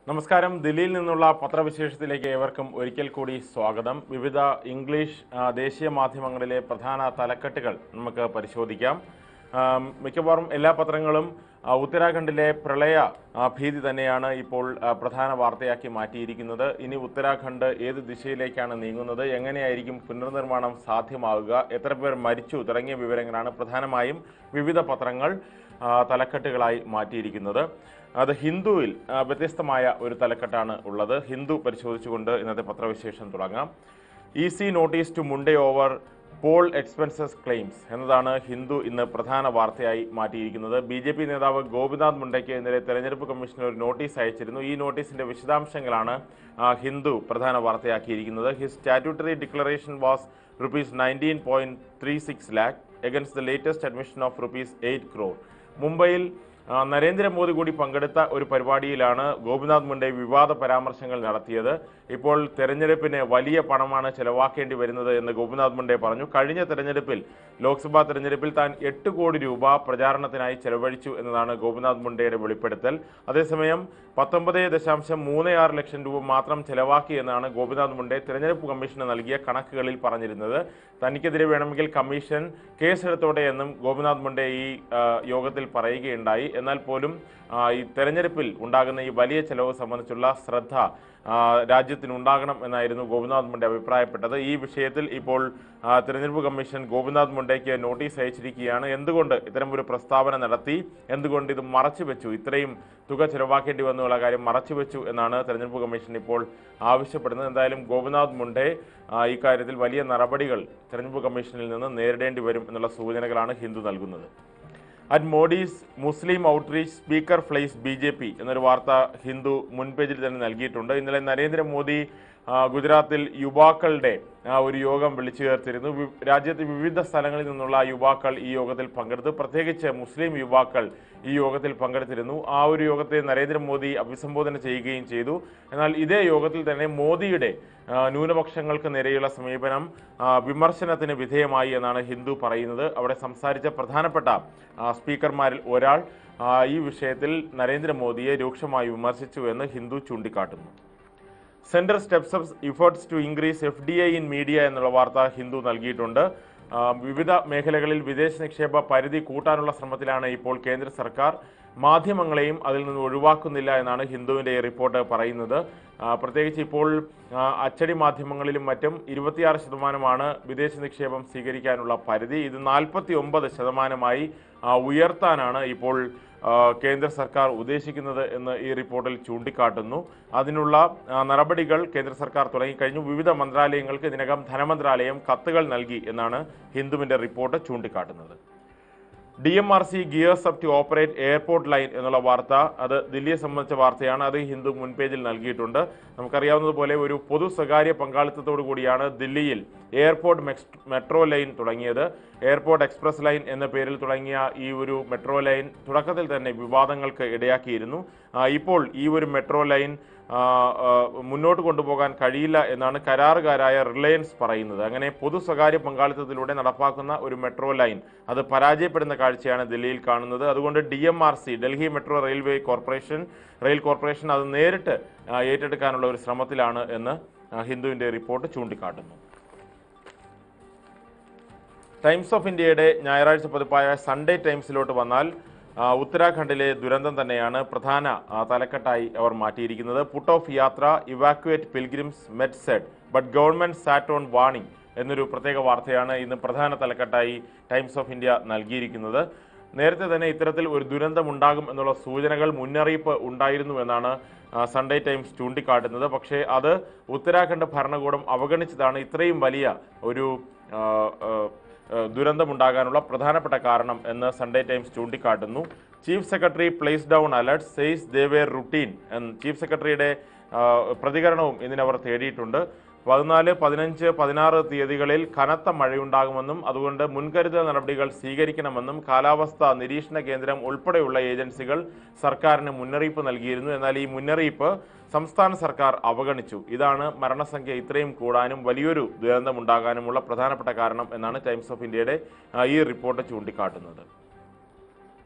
നമസ്കാരം ദില്ലിയിൽ നിന്നുള്ള പത്രവിശേഷത്തിലേക്ക് ഏവർക്കും ഒരിക്കൽ കൂടി സ്വാഗതം വിവിധ ഇംഗ്ലീഷ് ആ, ദേശീയ മാധ്യമങ്ങളിലെ പ്രധാന തലക്കെട്ടുകൾ നമുക്ക് പരിശോധിക്കാം ആം, മിക്കവാറും എല്ലാ പത്രങ്ങളും ആ, ഉത്തരാഖണ്ഡിലെ പ്രളയ ആ, ഭീതി തന്നെയാണ് ഇപ്പോൾ ആ, പ്രധാന വാർത്തയാക്കി മാറ്റിയിരിക്കുന്നത് ഇനി ഉത്തരാഖണ്ഡ് ഏത് ദിശയിലേക്കാണ് നീങ്ങുന്നത് എങ്ങനെയായിരിക്കും പുനർനിർമ്മാണം സാധ്യമാവുക എത്ര പേർ മരിച്ചു തുടങ്ങിയ വിവരങ്ങളാണ് പ്രധാനമായും വിവിധ പത്രങ്ങൾ ആ, തലക്കെട്ടുകളായി മാറ്റിയിരിക്കുന്നത് അത് ഹിന്ദുവിൽ ആ, വ്യത്യസ്തമായ ഒരു തലക്കെട്ടാണ് ഉള്ളത് ഹിന്ദു പരിശോധിച്ചുകൊണ്ട് ഇന്നത്തെ പത്രവിശേഷം തുടങ്ങാം E C notice to Munde over poll expenses claims Hindu ഹിന്ദു ഇന്ന് പ്രധാന വാർത്തയായി മാറ്റിയിരിക്കുന്നത് ബി ജെ പി നേതാവ് ഗോപിനാഥ് മുണ്ടയ്ക്ക് ഇന്നലെ തെരഞ്ഞെടുപ്പ് കമ്മീഷൻ ഒരു നോട്ടീസ് അയച്ചിരുന്നു ഈ നോട്ടീസിന്റെ വിശദാംശങ്ങളാണ് ആ, ഹിന്ദു പ്രധാന വാർത്തയാക്കിയിരിക്കുന്നത് his statutory declaration was rupees nineteen point three six lakh against the latest admission of rupees eight crore മുംബൈയിൽ ആ, നരേന്ദ്രമോദി കൂടി പങ്കെടുത്ത ഒരു പരിപാടിയിലാണ് ഗോപിനാഥ് മുണ്ടെ വിവാദ പരാമർശങ്ങൾ നടത്തിയത് ഇപ്പോൾ തെരഞ്ഞെടുപ്പിന് വലിയ പണമാണ് ചെലവാക്കേണ്ടി വരുന്നത് എന്ന് ഗോപിനാഥ് മുണ്ടെ പറഞ്ഞു കഴിഞ്ഞ തെരഞ്ഞെടുപ്പിൽ ലോക്സഭാ തെരഞ്ഞെടുപ്പിൽ താൻ എട്ട് കോടി രൂപ പ്രചാരണത്തിനായി ചെലവഴിച്ചു എന്നതാണ് ഗോപിനാഥ് മുണ്ടയുടെ വെളിപ്പെടുത്തൽ അതേസമയം പത്തൊമ്പത് ദശാംശം മൂന്ന് ആറ് ലക്ഷം രൂപ മാത്രം ചെലവാക്കി എന്നാണ് ഗോപിനാഥ് മുണ്ടെ തെരഞ്ഞെടുപ്പ് കമ്മീഷന് നൽകിയ കണക്കുകളിൽ പറഞ്ഞിരുന്നത് തനിക്കെതിരെ വേണമെങ്കിൽ കമ്മീഷൻ കേസെടുത്തോടെ എന്നും ഗോപിനാഥ് മുണ്ടെ ഈ ആ, യോഗത്തിൽ പറയുകയുണ്ടായി എന്നാൽ പോലും ആ, ഈ തെരഞ്ഞെടുപ്പിൽ ഉണ്ടാകുന്ന ഈ വലിയ ചെലവ് സംബന്ധിച്ചുള്ള ശ്രദ്ധ ആ, രാജ്യത്തിനുണ്ടാകണം എന്നായിരുന്നു ഗോപിനാഥ് മുണ്ടെ അഭിപ്രായപ്പെട്ടത് ഈ വിഷയത്തിൽ ഇപ്പോൾ ആ, തെരഞ്ഞെടുപ്പ് കമ്മീഷൻ ഗോപിനാഥ് മുണ്ടയ്ക്ക് നോട്ടീസ് അയച്ചിരിക്കുകയാണ് എന്തുകൊണ്ട് ഇത്തരം ഒരു പ്രസ്താവന നടത്തി എന്തുകൊണ്ട് ഇത് മറച്ചുവെച്ചു ഇത്രയും തുക ചെലവാക്കേണ്ടി വന്നു എന്നുള്ള കാര്യം മറച്ചുവെച്ചു എന്നാണ് തെരഞ്ഞെടുപ്പ് കമ്മീഷൻ ഇപ്പോൾ ആവശ്യപ്പെടുന്നത് എന്തായാലും ഗോപിനാഥ് മുണ്ടെ ആ, ഇക്കാര്യത്തിൽ വലിയ നടപടികൾ തെരഞ്ഞെടുപ്പ് കമ്മീഷനിൽ നിന്ന് നേരിടേണ്ടി വരും എന്നുള്ള സൂചനകളാണ് ഹിന്ദു നൽകുന്നത് at Modi's Muslim outreach speaker flies B J P എന്നൊരു വാർത്ത ഹിന്ദു മുൻ പേജിൽ തന്നെ നൽകിയിട്ടുണ്ട് ഇന്നലെ നരേന്ദ്രമോദി ആ, ഗുജറാത്തിൽ യുവാക്കളുടെ ആ, ഒരു യോഗം വിളിച്ചു ചേർത്തിരുന്നു വി- രാജ്യത്തെ വിവിധ സ്ഥലങ്ങളിൽ നിന്നുള്ള യുവാക്കൾ ഈ യോഗത്തിൽ പങ്കെടുത്തു പ്രത്യേകിച്ച് മുസ്ലിം യുവാക്കൾ ഈ യോഗത്തിൽ പങ്കെടുത്തിരുന്നു ആ ഒരു യോഗത്തെ നരേന്ദ്രമോദി അഭിസംബോധന ചെയ്യുകയും ചെയ്തു എന്നാൽ ഇതേ യോഗത്തിൽ തന്നെ മോദിയുടെ ആ, ന്യൂനപക്ഷങ്ങൾക്ക് നേരെയുള്ള സമീപനം ആ, വിമർശനത്തിന് വിധേയമായി എന്നാണ് ഹിന്ദു പറയുന്നത് അവിടെ സംസാരിച്ച പ്രധാനപ്പെട്ട ആ, സ്പീക്കർമാരിൽ ഒരാൾ ആ, ഈ വിഷയത്തിൽ നരേന്ദ്രമോദിയെ രൂക്ഷമായി വിമർശിച്ചു എന്ന് ഹിന്ദു ചൂണ്ടിക്കാട്ടുന്നു central steps up efforts to increase F D I in media എന്നുള്ള വാർത്ത ഹിന്ദു നൽകിയിട്ടുണ്ട് ആ, വിവിധ മേഖലകളിൽ വിദേശ നിക്ഷേപ പരിധി കൂട്ടാനുള്ള ശ്രമത്തിലാണ് ഇപ്പോൾ കേന്ദ്ര സർക്കാർ മാധ്യമങ്ങളെയും അതിൽ നിന്ന് ഒഴിവാക്കുന്നില്ല എന്നാണ് ഹിന്ദുവിൻ്റെ ഈ റിപ്പോർട്ട് പറയുന്നത് ആ, പ്രത്യേകിച്ച് ഇപ്പോൾ ആ, അച്ചടി മാധ്യമങ്ങളിലും മറ്റും ഇരുപത്തിയാറ് ശതമാനമാണ് വിദേശ നിക്ഷേപം സ്വീകരിക്കാനുള്ള പരിധി ഇത് നാൽപ്പത്തി ഒമ്പത് ശതമാനമായി ആ, ഉയർത്താനാണ് ഇപ്പോൾ ആ, കേന്ദ്ര സർക്കാർ ഉദ്ദേശിക്കുന്നത് എന്ന് ഈ റിപ്പോർട്ടിൽ ചൂണ്ടിക്കാട്ടുന്നു അതിനുള്ള ആ, നടപടികൾ കേന്ദ്ര സർക്കാർ തുടങ്ങിക്കഴിഞ്ഞു വിവിധ മന്ത്രാലയങ്ങൾക്ക് ഇതിനകം ധനമന്ത്രാലയം കത്തുകൾ നൽകി എന്നാണ് ഹിന്ദുവിന്റെ റിപ്പോർട്ട് ചൂണ്ടിക്കാട്ടുന്നത് D M R C gears up to operate airport line എന്നുള്ള വാർത്ത അത് ദില്ലിയെ സംബന്ധിച്ച വാർത്തയാണ് അത് ഹിന്ദു മുൻപേജിൽ നൽകിയിട്ടുണ്ട് നമുക്കറിയാവുന്നതുപോലെ ഒരു പൊതു സ്വകാര്യ പങ്കാളിത്തത്തോടു കൂടിയാണ് ദില്ലിയിൽ എയർപോർട്ട് മെക്സ് മെട്രോ ലൈൻ തുടങ്ങിയത് എയർപോർട്ട് എക്സ്പ്രസ് ലൈൻ എന്ന പേരിൽ തുടങ്ങിയ ഈ ഒരു മെട്രോ ലൈൻ തുടക്കത്തിൽ തന്നെ വിവാദങ്ങൾക്ക് ഇടയാക്കിയിരുന്നു ആ, ഇപ്പോൾ ഈ ഒരു മെട്രോ ലൈൻ ആ, ആ, മുന്നോട്ട് കൊണ്ടുപോകാൻ കഴിയില്ല എന്നാണ് കരാറുകാരായ റിലയൻസ് പറയുന്നത് അങ്ങനെ പൊതു സ്വകാര്യ പങ്കാളിത്തത്തിലൂടെ നടപ്പാക്കുന്ന ഒരു മെട്രോ ലൈൻ അത് പരാജയപ്പെടുന്ന കാഴ്ചയാണ് ദില്ലിയിൽ കാണുന്നത് അതുകൊണ്ട് D M R C Delhi metro railway corporation rail corporation അത് നേരിട്ട് ആ, ഏറ്റെടുക്കാനുള്ള ഒരു ശ്രമത്തിലാണ് എന്ന് ആ, ഹിന്ദുവിൻ്റെ റിപ്പോർട്ട് ചൂണ്ടിക്കാട്ടുന്നു ടൈംസ് ഓഫ് ഇന്ത്യയുടെ ഞായറാഴ്ച പതിപ്പായ സൺഡേ ടൈംസിലോട്ട് വന്നാൽ ആ, ഉത്തരാഖണ്ഡിലെ ദുരന്തം തന്നെയാണ് പ്രധാന ആ, തലക്കെട്ടായി അവർ മാറ്റിയിരിക്കുന്നത് put off yatra evacuate pilgrims met said but government sat on warning എന്നൊരു പ്രത്യേക വാർത്തയാണ് ഇന്ന് പ്രധാന തലക്കെട്ടായി ടൈംസ് ഓഫ് ഇന്ത്യ നൽകിയിരിക്കുന്നത് നേരത്തെ തന്നെ ഇത്തരത്തിൽ ഒരു ദുരന്തം ഉണ്ടാകും എന്നുള്ള സൂചനകൾ മുന്നറിയിപ്പ് ഉണ്ടായിരുന്നു എന്നാണ് ആ, സൺഡേ ടൈംസ് ചൂണ്ടിക്കാട്ടുന്നത് പക്ഷേ അത് ഉത്തരാഖണ്ഡ് ഭരണകൂടം അവഗണിച്ചതാണ് ഇത്രയും വലിയ ഒരു ആ, ആ, ഏഹ് ദുരന്തമുണ്ടാകാനുള്ള പ്രധാനപ്പെട്ട കാരണം എന്ന് സൺഡേ ടൈംസ് ചൂണ്ടിക്കാട്ടുന്നു chief secretary plays down alert says they were routine എന്ന് ചീഫ് സെക്രട്ടറിയുടെ ആ, പ്രതികരണവും ഇതിനവർ തേടിയിട്ടുണ്ട് പതിനാല് പതിനഞ്ച് പതിനാറ് തീയതികളിൽ കനത്ത മഴയുണ്ടാകുമെന്നും അതുകൊണ്ട് മുൻകരുതൽ നടപടികൾ സ്വീകരിക്കണമെന്നും കാലാവസ്ഥാ നിരീക്ഷണ കേന്ദ്രം ഉൾപ്പെടെയുള്ള ഏജൻസികൾ സർക്കാരിന് മുന്നറിയിപ്പ് നൽകിയിരുന്നു എന്നാൽ ഈ മുന്നറിയിപ്പ് സംസ്ഥാന സർക്കാർ അവഗണിച്ചു ഇതാണ് മരണസംഖ്യ ഇത്രയും കൂടാനും വലിയൊരു ദുരന്തമുണ്ടാകാനുമുള്ള പ്രധാനപ്പെട്ട കാരണം എന്നാണ് ടൈംസ് ഓഫ് ഇന്ത്യയുടെ ആ, ഈ റിപ്പോർട്ട് ചൂണ്ടിക്കാട്ടുന്നത്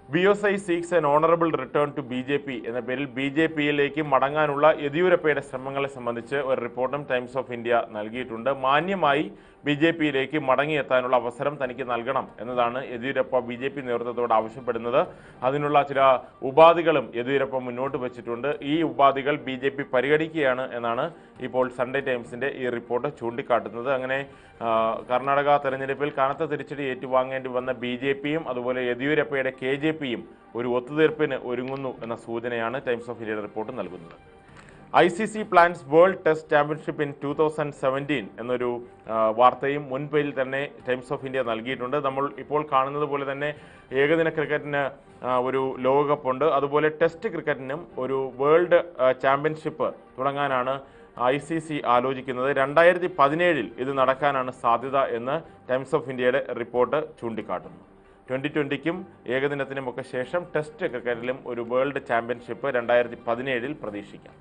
B S Y seeks an honourable return to B J P എന്ന പേരിൽ ബി ജെ പിയിലേക്ക് മടങ്ങാനുള്ള യെദ്യൂരപ്പയുടെ ശ്രമങ്ങളെ സംബന്ധിച്ച് ഒരു റിപ്പോർട്ടും ടൈംസ് ഓഫ് ഇന്ത്യ നൽകിയിട്ടുണ്ട് മാന്യമായി ബി ജെ പിയിലേക്ക് മടങ്ങിയെത്താനുള്ള അവസരം തനിക്ക് നൽകണം എന്നതാണ് യെദ്യൂരപ്പ ബി ജെ പി നേതൃത്വത്തോട് ആവശ്യപ്പെടുന്നത് അതിനുള്ള ചില ഉപാധികളും യെദ്യൂരപ്പ മുന്നോട്ട് വെച്ചിട്ടുണ്ട് ഈ ഉപാധികൾ ബി ജെ പി പരിഗണിക്കുകയാണ് എന്നാണ് ഇപ്പോൾ സൺഡേ ടൈംസിന്റെ ഈ റിപ്പോർട്ട് ചൂണ്ടിക്കാട്ടുന്നത് അങ്ങനെ ആ, കർണാടക തെരഞ്ഞെടുപ്പിൽ കനത്ത തിരിച്ചടി ഏറ്റുവാങ്ങേണ്ടി വന്ന ബി ജെ പിയും അതുപോലെ യെദ്യൂരപ്പയുടെ കെ ജെ പിയും ഒരു ഒത്തുതീർപ്പിന് ഒരുങ്ങുന്നു എന്ന സൂചനയാണ് ടൈംസ് ഓഫ് ഇന്ത്യയുടെ റിപ്പോർട്ട് നൽകുന്നത് I C C plans world test championship in two thousand seventeen എന്നൊരു ആ, വാർത്തയും മുൻ പേജിൽ തന്നെ ടൈംസ് ഓഫ് ഇന്ത്യ നൽകിയിട്ടുണ്ട് നമ്മൾ ഇപ്പോൾ കാണുന്നത് പോലെ തന്നെ ഏകദിന ക്രിക്കറ്റിന് ആ, ഒരു ലോകകപ്പ് ഉണ്ട് അതുപോലെ ടെസ്റ്റ് ക്രിക്കറ്റിനും ഒരു വേൾഡ് ആ, ചാമ്പ്യൻഷിപ്പ് തുടങ്ങാനാണ് ഐ സി സി ആലോചിക്കുന്നത് രണ്ടായിരത്തി പതിനേഴിൽ ഇത് നടക്കാനാണ് സാധ്യത എന്ന് ടൈംസ് ഓഫ് ഇന്ത്യയുടെ റിപ്പോർട്ട് ചൂണ്ടിക്കാട്ടുന്നു ട്വൻ്റി ട്വൻ്റിക്കും ഏകദിനത്തിനുമൊക്കെ ശേഷം ടെസ്റ്റ് ക്രിക്കറ്റിലും ഒരു വേൾഡ് ചാമ്പ്യൻഷിപ്പ് രണ്ടായിരത്തി പതിനേഴിൽ പ്രതീക്ഷിക്കാം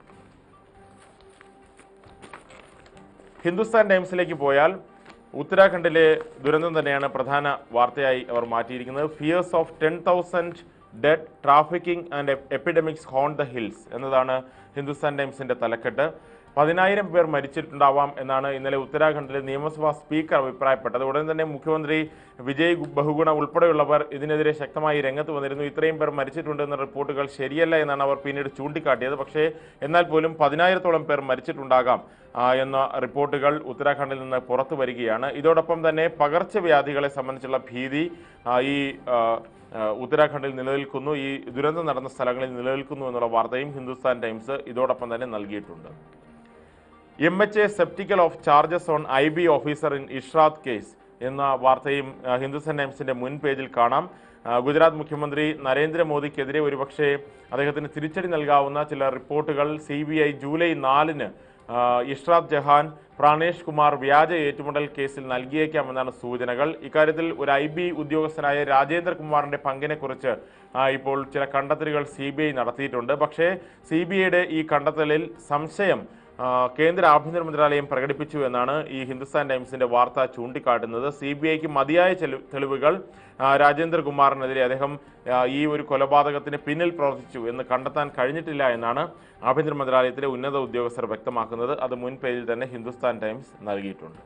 ഹിന്ദുസ്ഥാൻ ടൈംസിലേക്ക് പോയാൽ ഉത്തരാഖണ്ഡിലെ ദുരന്തം തന്നെയാണ് പ്രധാന വാർത്തയായി അവർ മാറ്റിയിരിക്കുന്നത് fears of ten thousand dead trafficking and epidemics haunt the hills എന്നതാണ് ഹിന്ദുസ്ഥാൻ ടൈംസിന്റെ തലക്കെട്ട് പതിനായിരം പേർ മരിച്ചിട്ടുണ്ടാവാം എന്നാണ് ഇന്നലെ ഉത്തരാഖണ്ഡിലെ നിയമസഭാ സ്പീക്കർ അഭിപ്രായപ്പെട്ടത് ഉടൻ തന്നെ മുഖ്യമന്ത്രി വിജയ് ഗു- ബഹുഗുണ ഉൾപ്പെടെയുള്ളവർ ഇതിനെതിരെ ശക്തമായി രംഗത്ത് വന്നിരുന്നു ഇത്രയും പേർ മരിച്ചിട്ടുണ്ടെന്ന റിപ്പോർട്ടുകൾ ശരിയല്ല എന്നാണ് അവർ പിന്നീട് ചൂണ്ടിക്കാട്ടിയത് പക്ഷേ എന്നാൽ പോലും പതിനായിരത്തോളം പേർ മരിച്ചിട്ടുണ്ടാകാം ആ, എന്ന റിപ്പോർട്ടുകൾ ഉത്തരാഖണ്ഡിൽ നിന്ന് പുറത്തു വരികയാണ് ഇതോടൊപ്പം തന്നെ പകർച്ചവ്യാധികളെ സംബന്ധിച്ചുള്ള ഭീതി ആ, ഈ ആ, ആ, ഉത്തരാഖണ്ഡിൽ നിലനിൽക്കുന്നു ഈ ദുരന്തം നടന്ന സ്ഥലങ്ങളിൽ നിലനിൽക്കുന്നു എന്നുള്ള വാർത്തയും ഹിന്ദുസ്ഥാൻ ടൈംസ് ഇതോടൊപ്പം തന്നെ നൽകിയിട്ടുണ്ട് M H A sceptical of charges on I B officer in Ishrat case എന്ന വാർത്തയും ആ, ഹിന്ദുസ്ഥാൻ ടൈംസിന്റെ മുൻ പേജിൽ കാണാം ആ, ഗുജറാത്ത് മുഖ്യമന്ത്രി നരേന്ദ്രമോദിക്കെതിരെ ഒരുപക്ഷെ അദ്ദേഹത്തിന് തിരിച്ചടി നൽകാവുന്ന ചില റിപ്പോർട്ടുകൾ സി ബി ഐ ജൂലൈ നാലിന് ആ, ഇഷ്റാത്ത് ജഹാൻ പ്രാണേഷ് കുമാർ വ്യാജ ഏറ്റുമുട്ടൽ കേസിൽ നൽകിയേക്കാമെന്നാണ് സൂചനകൾ ഇക്കാര്യത്തിൽ ഒരു ഐ ബി ഉദ്യോഗസ്ഥനായ രാജേന്ദ്ര കുമാറിന്റെ പങ്കിനെക്കുറിച്ച് ആ, ഇപ്പോൾ ചില കണ്ടെത്തലുകൾ സി ബി ഐ നടത്തിയിട്ടുണ്ട് പക്ഷേ സി ബി ഐയുടെ ഈ കണ്ടെത്തലിൽ സംശയം ആ, കേന്ദ്ര ആഭ്യന്തര മന്ത്രാലയം പ്രകടിപ്പിച്ചു എന്നാണ് ഈ ഹിന്ദുസ്ഥാൻ ടൈംസിന്റെ വാർത്ത ചൂണ്ടിക്കാട്ടുന്നത് സി ബി ഐക്ക് മതിയായ ചെലു- തെളിവുകൾ ആ, രാജേന്ദ്ര കുമാറിനെതിരെ അദ്ദേഹം ആ, ഈ ഒരു കൊലപാതകത്തിന് പിന്നിൽ പ്രവർത്തിച്ചു എന്ന് കണ്ടെത്താൻ കഴിഞ്ഞിട്ടില്ല എന്നാണ് ആഭ്യന്തര മന്ത്രാലയത്തിലെ ഉന്നത ഉദ്യോഗസ്ഥർ വ്യക്തമാക്കുന്നത് അത് മുൻ പേജിൽ തന്നെ ഹിന്ദുസ്ഥാൻ ടൈംസ് നൽകിയിട്ടുണ്ട്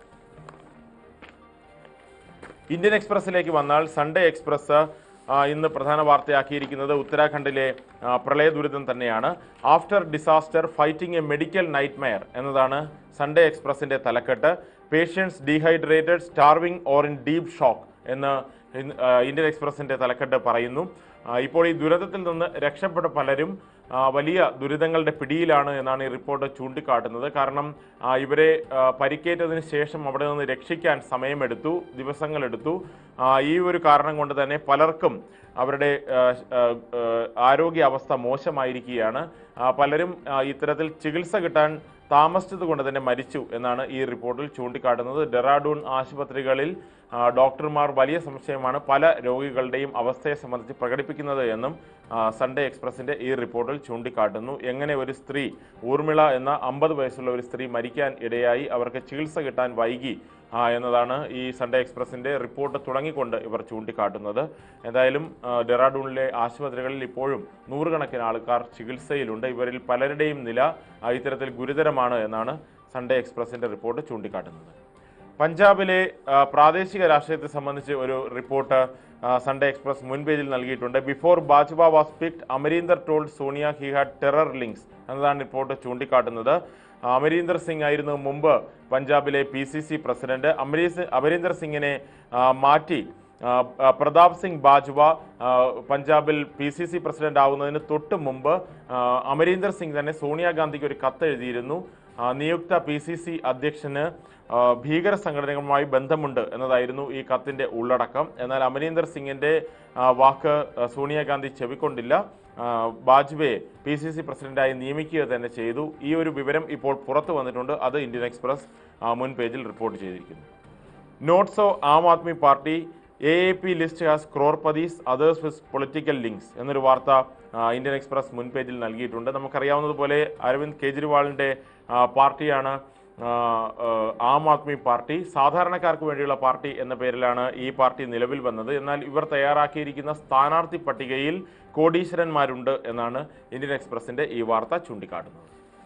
ഇന്ത്യൻ എക്സ്പ്രസിലേക്ക് വന്നാൽ സൺഡേ എക്സ്പ്രസ് ആ, ഇന്ന് പ്രധാന വാർത്തയാക്കിയിരിക്കുന്നത് ഉത്തരാഖണ്ഡിലെ ആ, പ്രളയ ദുരിതം തന്നെയാണ് after disaster fighting a medical nightmare എന്നതാണ് സൺഡേ എക്സ്പ്രസിന്റെ തലക്കെട്ട് patients dehydrated starving or in deep shock എന്ന് ഇൻ- ആ, ഇന്ത്യൻ എക്സ്പ്രസിന്റെ തലക്കെട്ട് പറയുന്നു ആ, ഇപ്പോൾ ഈ ദുരന്തത്തിൽ നിന്ന് രക്ഷപ്പെട്ട പലരും ആ, വലിയ ദുരിതങ്ങളുടെ പിടിയിലാണ് എന്നാണ് ഈ റിപ്പോർട്ട് ചൂണ്ടിക്കാട്ടുന്നത് കാരണം ആ, ഇവരെ ആ, പരിക്കേറ്റതിന് ശേഷം അവിടെ നിന്ന് രക്ഷിക്കാൻ സമയമെടുത്തു ദിവസങ്ങളെടുത്തു ആ, ഈ ഒരു കാരണം കൊണ്ട് തന്നെ പലർക്കും അവരുടെ ആ, ആ, ആ, ആരോഗ്യാവസ്ഥ മോശമായിരിക്കുകയാണ് ആ, പലരും ആ, ഇത്തരത്തിൽ ചികിത്സ കിട്ടാൻ താമസിച്ചത് കൊണ്ട് തന്നെ മരിച്ചു എന്നാണ് ഈ റിപ്പോർട്ടിൽ ചൂണ്ടിക്കാട്ടുന്നത് ഡെറാഡൂൺ ആശുപത്രികളിൽ ആ, ഡോക്ടർമാർ വലിയ സംശയമാണ് പല രോഗികളുടെയും അവസ്ഥയെ സംബന്ധിച്ച് പ്രകടിപ്പിക്കുന്നത് എന്നും ആ, സൺഡേ എക്സ്പ്രസിന്റെ ഈ റിപ്പോർട്ടിൽ ചൂണ്ടിക്കാട്ടുന്നു എങ്ങനെ ഒരു സ്ത്രീ ഊർമിള എന്ന അമ്പത് വയസ്സുള്ള ഒരു സ്ത്രീ മരിക്കാൻ ഇടയായി അവർക്ക് ചികിത്സ കിട്ടാൻ വൈകി ആ, എന്നതാണ് ഈ സൺഡേ എക്സ്പ്രസിന്റെ റിപ്പോർട്ട് തുടങ്ങിക്കൊണ്ട് ഇവർ ചൂണ്ടിക്കാട്ടുന്നത് എന്തായാലും ആ, ഡെറാഡൂണിലെ ആശുപത്രികളിൽ ഇപ്പോഴും നൂറുകണക്കിന് ആൾക്കാർ ചികിത്സയിലുണ്ട് ഇവരിൽ പലരുടെയും നില ആ, ഇത്തരത്തിൽ ഗുരുതരമാണ് എന്നാണ് സൺഡേ എക്സ്പ്രസിന്റെ റിപ്പോർട്ട് ചൂണ്ടിക്കാട്ടുന്നത് പഞ്ചാബിലെ ആ, പ്രാദേശിക രാഷ്ട്രീയത്തെ സംബന്ധിച്ച് ഒരു റിപ്പോർട്ട് ആ, സൺഡേ എക്സ്പ്രസ് മുൻ പേജിൽ നൽകിയിട്ടുണ്ട് before Bajwa was picked Amarinder told Sonia he had terror links എന്നതാണ് റിപ്പോർട്ട് ചൂണ്ടിക്കാട്ടുന്നത് ആ, അമരീന്ദർ സിംഗ് ആയിരുന്നു മുമ്പ് പഞ്ചാബിലെ P C C president Amari Amarinder സിംഗിനെ ആ, മാറ്റി ആ, ആ, പ്രതാപ് സിംഗ് ബാജ്വ ആ, പഞ്ചാബിൽ പി സി സി പ്രസിഡന്റ് ആവുന്നതിന് തൊട്ട് മുമ്പ് ആ, അമരീന്ദർ സിംഗ് തന്നെ സോണിയാഗാന്ധിക്ക് ഒരു കത്ത് എഴുതിയിരുന്നു ആ, നിയുക്ത പി സി സി അധ്യക്ഷന് ആ, ഭീകര സംഘടനകളുമായി ബന്ധമുണ്ട് എന്നതായിരുന്നു ഈ കത്തിന്റെ ഉള്ളടക്കം എന്നാൽ അമരീന്ദർ സിംഗിന്റെ ആ, വാക്ക് ആ, സോണിയാഗാന്ധി ചെവിക്കൊണ്ടില്ല ആ, ബാജ്പേയെ പി സി സി പ്രസിഡന്റായി നിയമിക്കുക തന്നെ ചെയ്തു ഈ ഒരു വിവരം ഇപ്പോൾ പുറത്തു വന്നിട്ടുണ്ട് അത് ഇന്ത്യൻ എക്സ്പ്രസ് ആ, മുൻ പേജിൽ റിപ്പോർട്ട് ചെയ്തിരിക്കുന്നു notes of Aam Aadmi party A A P list has crorepatis others with political links എന്നൊരു വാർത്ത ആ, ഇന്ത്യൻ എക്സ്പ്രസ് മുൻ പേജിൽ നൽകിയിട്ടുണ്ട് നമുക്കറിയാവുന്നതുപോലെ അരവിന്ദ് കെജ്രിവാളിൻ്റെ ആ, പാർട്ടിയാണ് ആ, ആ, ആം ആദ്മി പാർട്ടി സാധാരണക്കാർക്ക് വേണ്ടിയുള്ള പാർട്ടി എന്ന പേരിലാണ് ഈ പാർട്ടി നിലവിൽ വന്നത് എന്നാൽ ഇവർ തയ്യാറാക്കിയിരിക്കുന്ന സ്ഥാനാർത്ഥി പട്ടികയിൽ കോടീശ്വരന്മാരുണ്ട് എന്നാണ് ഇന്ത്യൻ എക്സ്പ്രസിന്റെ ഈ വാർത്ത ചൂണ്ടിക്കാട്ടുന്നത്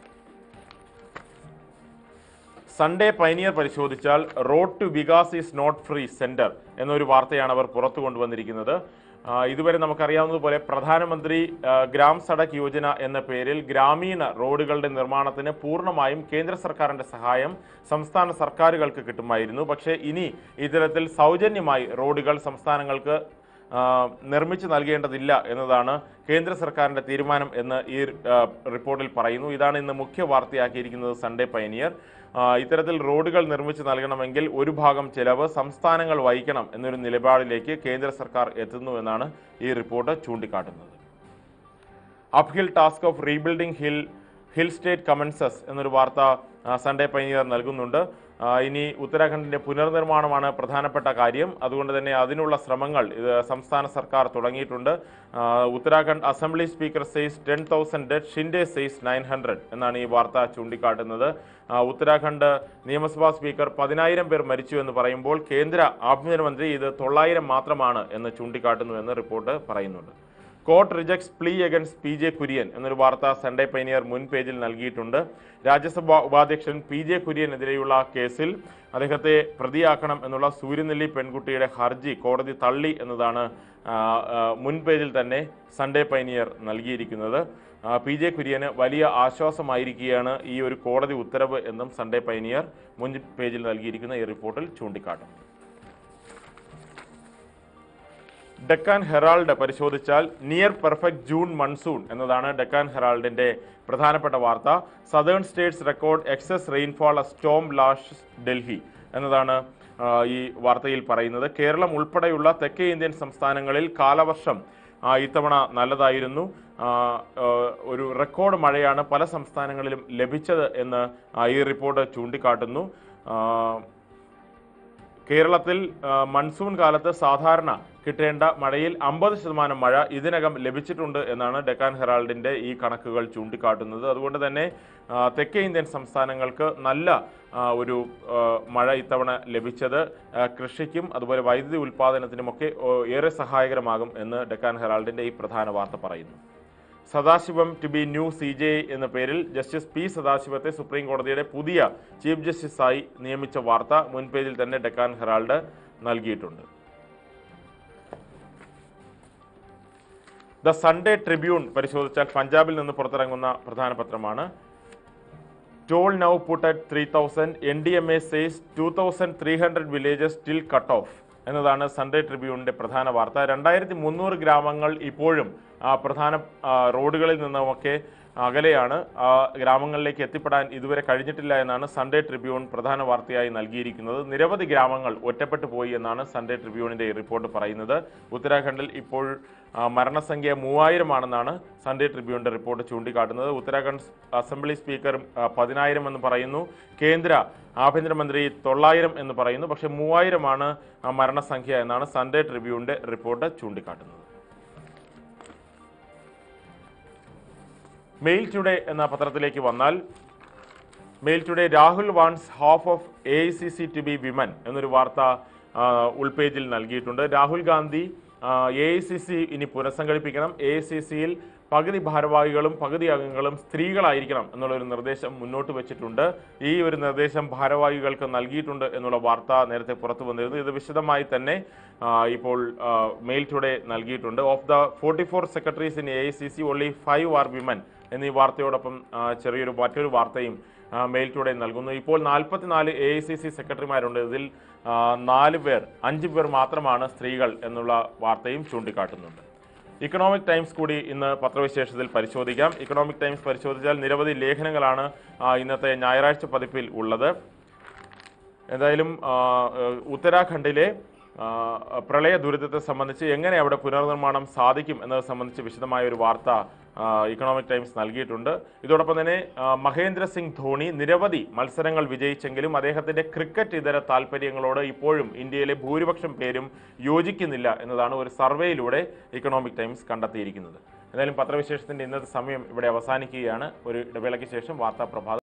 സൺഡേ പൈനിയർ പരിശോധിച്ചാൽ road to Vikas is not free centre എന്നൊരു വാർത്തയാണ് അവർ പുറത്തു കൊണ്ടുവന്നിരിക്കുന്നത് ആ, ഇതുവരെ നമുക്കറിയാവുന്നതുപോലെ പ്രധാനമന്ത്രി ആ, ഗ്രാം സഡക് യോജന എന്ന പേരിൽ ഗ്രാമീണ റോഡുകളുടെ നിർമ്മാണത്തിന് പൂർണ്ണമായും കേന്ദ്ര സർക്കാരിന്റെ സഹായം സംസ്ഥാന സർക്കാരുകൾക്ക് കിട്ടുമായിരുന്നു പക്ഷേ ഇനി ഇത്തരത്തിൽ സൗജന്യമായി റോഡുകൾ സംസ്ഥാനങ്ങൾക്ക് ആ, നിർമ്മിച്ചു നൽകേണ്ടതില്ല എന്നതാണ് കേന്ദ്ര സർക്കാരിന്റെ തീരുമാനം എന്ന് ഈ ആ, റിപ്പോർട്ടിൽ പറയുന്നു ഇതാണ് ഇന്ന് മുഖ്യ വാർത്തയാക്കിയിരിക്കുന്നത് സൺഡേ പൈനിയർ ആ, ഇത്തരത്തിൽ റോഡുകൾ നിർമ്മിച്ചു നൽകണമെങ്കിൽ ഒരു ഭാഗം ചെലവ് സംസ്ഥാനങ്ങൾ വഹിക്കണം എന്നൊരു നിലപാടിലേക്ക് കേന്ദ്ര സർക്കാർ എത്തുന്നു എന്നാണ് ഈ റിപ്പോർട്ട് ചൂണ്ടിക്കാട്ടുന്നത് uphill task of rebuilding hill hill state commences എന്നൊരു വാർത്ത ആ, സൺഡേ പൈനിയർ നൽകുന്നുണ്ട് ആ, ഇനി ഉത്തരാഖണ്ഡിന്റെ പുനർനിർമ്മാണമാണ് പ്രധാനപ്പെട്ട കാര്യം അതുകൊണ്ട് തന്നെ അതിനുള്ള ശ്രമങ്ങൾ ഇത് സംസ്ഥാന സർക്കാർ തുടങ്ങിയിട്ടുണ്ട് ആ, Uttarakhand assembly speaker says ten thousand dead Shinde says nine hundred എന്നാണ് ഈ വാർത്ത ചൂണ്ടിക്കാട്ടുന്നത് ആ, ഉത്തരാഖണ്ഡ് നിയമസഭാ സ്പീക്കർ പതിനായിരം പേർ മരിച്ചു എന്ന് പറയുമ്പോൾ കേന്ദ്ര ആഭ്യന്തരമന്ത്രി ഇത് തൊള്ളായിരം മാത്രമാണ് എന്ന് ചൂണ്ടിക്കാട്ടുന്നു എന്ന് റിപ്പോർട്ട് പറയുന്നുണ്ട് court rejects plea against P J Kurien എന്നൊരു വാർത്ത സൺഡേ പൈനിയർ മുൻ പേജിൽ നൽകിയിട്ടുണ്ട് രാജ്യസഭാ ഉപാധ്യക്ഷൻ പി ജെ കുര്യനെതിരെയുള്ള കേസിൽ അദ്ദേഹത്തെ പ്രതിയാക്കണം എന്നുള്ള സൂര്യനെല്ലി പെൺകുട്ടിയുടെ ഹർജി കോടതി തള്ളി എന്നതാണ് ആ, ആ, മുൻ പേജിൽ തന്നെ സൺഡേ പൈനിയർ നൽകിയിരിക്കുന്നത് ആ, പി ജെ കുര്യന് വലിയ ആശ്വാസമായിരിക്കുകയാണ് ഈ ഒരു കോടതി ഉത്തരവ് എന്നും സൺഡേ പൈനിയർ മുൻ പേജിൽ നൽകിയിരിക്കുന്ന ഈ റിപ്പോർട്ടിൽ ചൂണ്ടിക്കാട്ടുന്നു ഡെക്കാൻ ഹെറാൾഡ് പരിശോധിച്ചാൽ നിയർ പെർഫെക്റ്റ് ജൂൺ മൺസൂൺ എന്നതാണ് ഡെക്കാൻ ഹെറാൾഡിന്റെ പ്രധാനപ്പെട്ട വാർത്ത southern states record excess rainfall storm lash Delhi എന്നതാണ് ആ, ഈ വാർത്തയിൽ പറയുന്നത് കേരളം ഉൾപ്പെടെയുള്ള തെക്കേ ഇന്ത്യൻ സംസ്ഥാനങ്ങളിൽ കാലവർഷം ആ, ഇത്തവണ നല്ലതായിരുന്നു ആ, ആ, ഒരു റെക്കോർഡ് മഴയാണ് പല സംസ്ഥാനങ്ങളിലും ലഭിച്ചത് എന്ന് ആ, ഈ റിപ്പോർട്ട് ചൂണ്ടിക്കാട്ടുന്നു ആ, കേരളത്തിൽ ആ, മൺസൂൺ കാലത്ത് സാധാരണ കിട്ടേണ്ട മഴയിൽ അമ്പത് ശതമാനം മഴ ഇതിനകം ലഭിച്ചിട്ടുണ്ട് എന്നാണ് ഡെക്കാൻ ഹെറാൾഡിന്റെ ഈ കണക്കുകൾ ചൂണ്ടിക്കാട്ടുന്നത് അതുകൊണ്ട് തന്നെ ആ, തെക്കേ ഇന്ത്യൻ സംസ്ഥാനങ്ങൾക്ക് നല്ല ആ, ഒരു ആ, മഴ ഇത്തവണ ലഭിച്ചത് ആ, കൃഷിക്കും അതുപോലെ വൈദ്യുതി ഉൽപ്പാദനത്തിനുമൊക്കെ ഓ, ഏറെ സഹായകരമാകും എന്ന് ഡെക്കാൻ ഹെറാൾഡിന്റെ ഈ പ്രധാന വാർത്ത പറയുന്നു Sathasivam to be new C J എന്ന പേരിൽ ജസ്റ്റിസ് പി സദാശിവത്തെ സുപ്രീം കോടതിയുടെ പുതിയ ചീഫ് ജസ്റ്റിസായി നിയമിച്ച വാർത്ത മുൻ പേജിൽ തന്നെ ഡെക്കാൻ ഹെറാൾഡ് നൽകിയിട്ടുണ്ട് ദ സൺഡേ ട്രിബ്യൂൺ പരിശോധിച്ചാൽ പഞ്ചാബിൽ നിന്ന് പുറത്തിറങ്ങുന്ന പ്രധാന പത്രമാണ് toll now put at three thousand N D M A says two thousand three hundred villages still cut off എന്നതാണ് സൺഡേ ട്രിബ്യൂണിന്റെ പ്രധാന വാർത്ത രണ്ടായിരത്തി മുന്നൂറ് ഗ്രാമങ്ങൾ ഇപ്പോഴും ആ, പ്രധാന ആ, റോഡുകളിൽ നിന്നുമൊക്കെ അകലെയാണ് ആ ഗ്രാമങ്ങളിലേക്ക് എത്തിപ്പെടാൻ ഇതുവരെ കഴിഞ്ഞിട്ടില്ല എന്നാണ് സൺഡേ ട്രിബ്യൂൺ പ്രധാന വാർത്തയായി നൽകിയിരിക്കുന്നത് നിരവധി ഗ്രാമങ്ങൾ ഒറ്റപ്പെട്ടു പോയി എന്നാണ് സൺഡേ ട്രിബ്യൂണിന്റെ ഈ റിപ്പോർട്ട് പറയുന്നത് ഉത്തരാഖണ്ഡിൽ ഇപ്പോൾ ആ, മരണസംഖ്യ മൂവായിരമാണെന്നാണ് സൺഡേ ട്രിബ്യൂണിന്റെ റിപ്പോർട്ട് ചൂണ്ടിക്കാട്ടുന്നത് ഉത്തരാഖണ്ഡ് അസംബ്ലി സ്പീക്കർ ആ, പതിനായിരം എന്ന് പറയുന്നു കേന്ദ്ര ആഭ്യന്തരമന്ത്രി തൊള്ളായിരം എന്ന് പറയുന്നു പക്ഷേ മൂവായിരമാണ് ആ മരണസംഖ്യ എന്നാണ് സൺഡേ ട്രിബ്യൂണിന്റെ റിപ്പോർട്ട് ചൂണ്ടിക്കാട്ടുന്നത് മെയിൽ ടുഡേ എന്ന പത്രത്തിലേക്ക് വന്നാൽ mail today Rahul wants half of A I C C to be women എന്നൊരു വാർത്ത ആ, ഉൾപേജിൽ നൽകിയിട്ടുണ്ട് Rahul Gandhi A I C C ഇനി പുനഃസംഘടിപ്പിക്കണം എ ഐ സി സിയിൽ പകുതി ഭാരവാഹികളും പകുതി അംഗങ്ങളും സ്ത്രീകളായിരിക്കണം എന്നുള്ളൊരു നിർദ്ദേശം മുന്നോട്ട് വെച്ചിട്ടുണ്ട് ഈ ഒരു നിർദ്ദേശം ഭാരവാഹികൾക്ക് നൽകിയിട്ടുണ്ട് എന്നുള്ള വാർത്ത നേരത്തെ പുറത്തു വന്നിരുന്നു ഇത് വിശദമായി തന്നെ ആ, ഇപ്പോൾ ആ, മെയിൽ ടുഡേ നൽകിയിട്ടുണ്ട് of the forty four secretaries in A I C C only five are women എന്നീ വാർത്തയോടൊപ്പം ആ, ചെറിയൊരു മറ്റൊരു വാർത്തയും ആ, മെയിൽ ടുഡേ നൽകുന്നു ഇപ്പോൾ നാൽപ്പത്തിനാല് എ ഐ സി സി സെക്രട്ടറിമാരുണ്ട് ഇതിൽ ആ, നാല് പേർ അഞ്ച് പേർ മാത്രമാണ് സ്ത്രീകൾ എന്നുള്ള വാർത്തയും ചൂണ്ടിക്കാട്ടുന്നുണ്ട് ഇക്കണോമിക് ടൈംസ് കൂടി ഇന്ന് പത്രവിശേഷത്തിൽ പരിശോധിക്കാം ഇക്കണോമിക് ടൈംസ് പരിശോധിച്ചാൽ നിരവധി ലേഖനങ്ങളാണ് ആ, ഇന്നത്തെ ഞായറാഴ്ച പതിപ്പിൽ ഉള്ളത് എന്തായാലും ആ, ഏഹ്, ഉത്തരാഖണ്ഡിലെ ആ, പ്രളയ ദുരിതത്തെ സംബന്ധിച്ച് എങ്ങനെ അവിടെ പുനർനിർമ്മാണം സാധിക്കും എന്നത് സംബന്ധിച്ച് വിശദമായ ഒരു വാർത്ത ആ, ഇക്കണോമിക് ടൈംസ് നൽകിയിട്ടുണ്ട് ഇതോടൊപ്പം തന്നെ ആ, മഹേന്ദ്ര സിംഗ് ധോണി നിരവധി മത്സരങ്ങൾ വിജയിച്ചെങ്കിലും അദ്ദേഹത്തിന്റെ ക്രിക്കറ്റ് ഇതര താല്പര്യങ്ങളോട് ഇപ്പോഴും ഇന്ത്യയിലെ ഭൂരിപക്ഷം പേരും യോജിക്കുന്നില്ല എന്നതാണ് ഒരു സർവേയിലൂടെ ഇക്കണോമിക് ടൈംസ് കണ്ടെത്തിയിരിക്കുന്നത് എന്തായാലും പത്രവിശേഷത്തിന്റെ ഇന്നത്തെ സമയം ഇവിടെ അവസാനിക്കുകയാണ് ഒരു ഇടവേളയ്ക്ക് ശേഷം വാർത്താ പ്രഭാതം